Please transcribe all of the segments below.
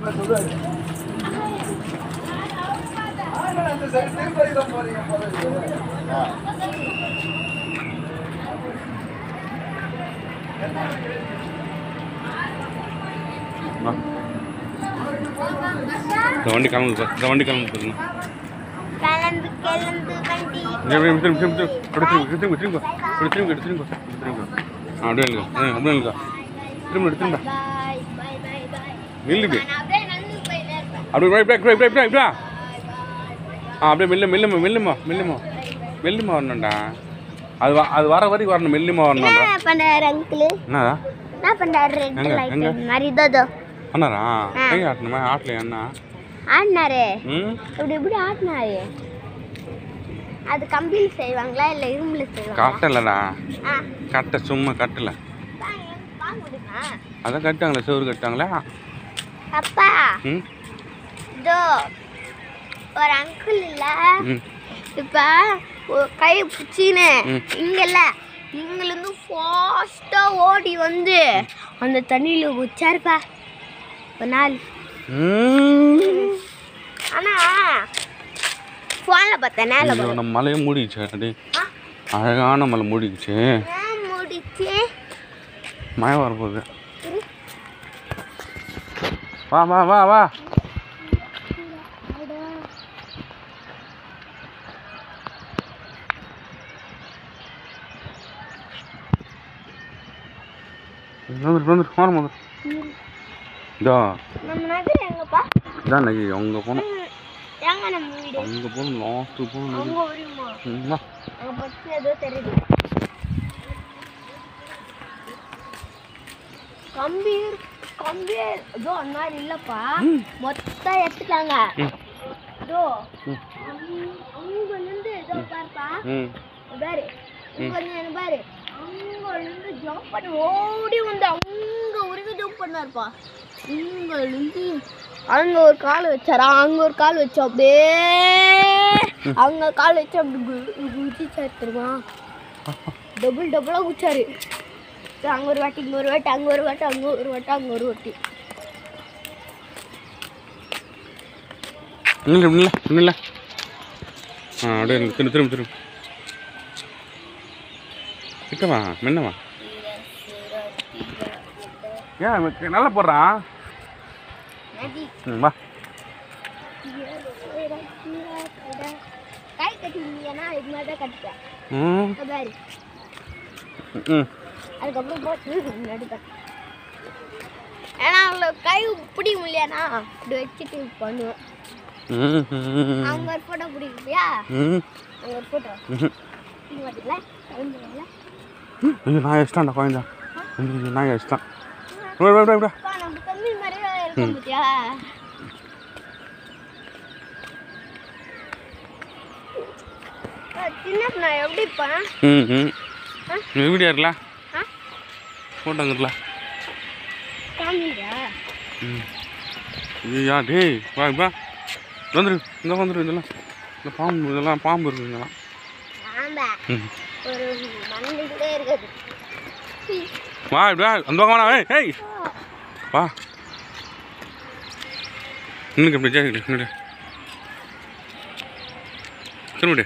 வா. இந்த வண்டி கிளம்புது சார் இந்த வண்டி கிளம்புது பாருங்க கிளம்பு கிளம்பு வண்டி இப்படி திரும்பி திரும்பி திரும்பி திரும்பி திரும்பி இப்படி திரும்பி இப்படி திரும்பி இப்படி திரும்பி ஆ அப்படியே இல்லைங்க ஆ அப்படியே இல்லைங்க திரும்ப எடுத்து திரும்ப பாய் பாய் பாய் பாய் நில்லுது நான் அப்படியே நடந்து போயிட்டே இருப்பேன் அப்படியே இப்படி இப்படி இப்படி இப்படி இப்படி ஆ அப்படியே மெல்ல மெல்லுமா மெல்லுமா மெல்லுமா மெல்லுமா வரணும்டா அது வ- அது வர வரைக்கும் வரணும் மெல்லுமா வரணும்டா என்ன பண்றாரு அங்கிள் என்னடா என்ன பண்றாரு ரெட் எங்க, லைட் எங்க? மாதிரி இதோ அண்ணாரா ஆ. எங்க ஆட்டணுமா ஆட்டலையா அண்ணா ஆடினாரு ம் இப்படி இப்படி ஆடினாரு அது கம்பியில் செய்வாங்களா இல்ல இரும்புல செய்வாங்களா கட்டலடா ஆ கட்ட சும்மா கட்டல வாங்க, வாங்க முடியுமா அதான் கட்டாங்களே செவரு கட்டாங்களா அப்பா ம் இதோ ஒரு அங்கிள் இல்ல ம் இப்ப ஒரு கை பிடிச்சின்னு ம். இங்கல்ல இங்கிருந்து ஃபாஸ்டா ஓடி வந்து அந்த தண்ணியில வச்சாருப்பா ஒரு நாள் ம் ஆனா போன்ல பார்த்தேன் நேரில் ஐயோ, நம்ம மலையை மூடிடுச்சு அடி அழகான மலை மூடிடுச்சு ஏன் முடிச்சு மழை வரப்போகுது வா வா வா வா வந்துரு வந்துரு வாரம் வந்துரு இதோ நம்ம நகர் எங்கப்பா இதான் நகி அங்கே போகணும் ம், எங்க நம்ம வீடு அங்கே போகணும் லாஸ்ட்டு போகணும் அங்க வருமா ம், வா அங்க பஸ் ஏதோ தெரியுது கம்பி கம்பி இதோ அந்த மாதிரி இல்லப்பா ம். மொத்தம் எடுத்துட்டாங்க ம். இதோ ம். அங்க- அங்க இருந்து இதோ பாருப்பா ம் பாரு இங்க வந்து என்ன பாரு அங்க இருந்து ஜம்ப் பண்ணி ஓடி வந்து அங்க வரைக்கும் ஜம்ப் பண்ணாருப்பா இங்க இருந்து அங்க ஒரு கால் வச்சாரா அங்க ஒரு கால் வச்சு அப்படியே அங்க கால் வச்சு அப்படி கு- குதிச்சாரு தெரியுமா டபுள் டபுளா குச்சாரு அங்க ஒரு வாட்டி இங்க ஒரு வாட்டி அங்க ஒரு வாட்டி அங்க ஒரு வாட்டி அங்க ஒரு வாட்டி இல்லை இல்லை இல்லை ஆ அப்படியே நில்லு. திரும்ப திரும்ப திரும்ப கிட்டவா மென்னவா ஏன் இவன் நல்லா போடுறான் ம், வா கை கட்டிங்கன்னா இது மாதிரி தான் கட்டிட்டேன் ம் இங்க பாரு ம் அதுக்கப்புறம் போட்டு நடுப்பேன் ஏன்னா அவங்கள கை பிடிக்க முடியலனா இப்படி வச்சுட்டு பண்ணுவேன் ம் ம் அவங்க ஒரு ஃபோட்டோ பிடிக்கலையா ம் அவங்க ஒரு ஃபோட்டோ ம் பிடிக்க மாட்டீங்களா குழந்தைங்களா ஐயோ நான் எஸ்டான்டா குழந்தா ஐயோ நான் எஸ்டான் விட விட விட அப்பா நம்ம தம்பி மாதிரியே இருக்க முடியா சின்ன நான் எப்படிப்பா ம் ம் ஆ? வீடியோ இருக்கலாம் ஆ ஃபோட்டோ இருக்கலாம் காமிங்க ம் ஐயா டேய் வா வா வந்துரு இங்கே வந்துரு இதெல்லாம் இந்த பாம்பு இதெல்லாம் பாம்பு இருக்கு இதெல்லாம் ஆமா ம் ஒரு மண்ணுக்கிட்டே இருக்குது வா இப்படி வா அந்த பக்கம் வேணா ஏய் ஏய் வா இன்னும் இப்படி ஜாக்கிட்டு இன்னும் திரும்பிடு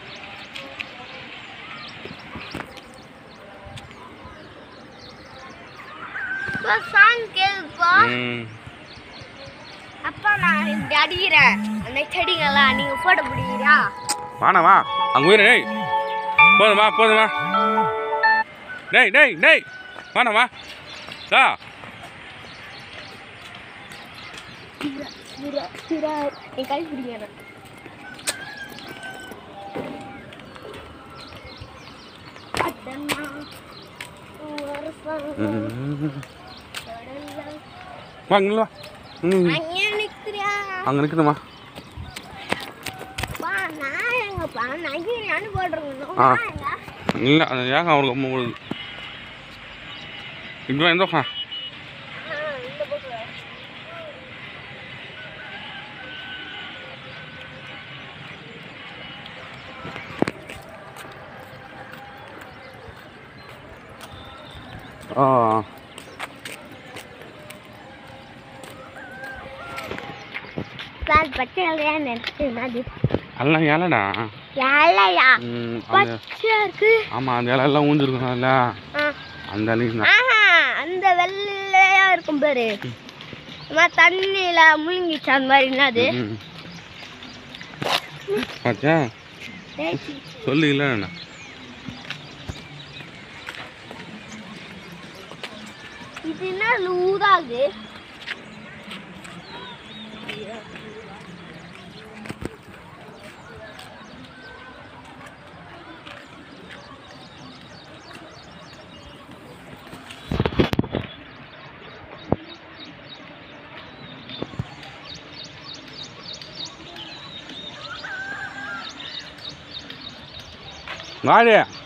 சாங் கேளுப்பா ம் அப்பா நான் இப்படி அடிக்கிறேன் அந்த செடிங்கெல்லாம் நீங்க போட்டோ பிடிக்கிறா வாண்ணா வா அங்கே உயிர் டேய் போதும் வா போதும் வா டேய் டேய் டேய் வாண்ணா வா தா சிரா சிரா என் கை பிடிக்கிறேன் அடன்னா வருஷம் ம். வா இங்கே வா ம் அங்கே நிற்கிறியா அங்கே நிற்குதுமா பா நான் எங்கப்பா நகிரியான்னு போடுறேன் ஆ. நான் எங்க இல்லை அது ஏங்க அவளுக்கு அம்மா விழுது இப்படி வா எந்த பக்கம் ஆ, இந்த பக்கம் ஆ பால் பச்சை கலரையா நினைச்சேன் அது எல்லாம் இலடா ஏழையா ம், அந்த பச்சையா இருக்கு ஆமாம் அந்த இலெல்லாம் ஊஞ்சிருக்கணும்ல ஆ. அந்த இலைக்கு தான் ஆஹா அந்த வெள்ளையா இருக்கும் பாரு சும்மா தண்ணியில முழுங்கிச்சு அந்த மாதிரி என்னது ம். பாத்தியா சொல்லு இல்லைண்ணா இது என்ன ஊதாது வாடி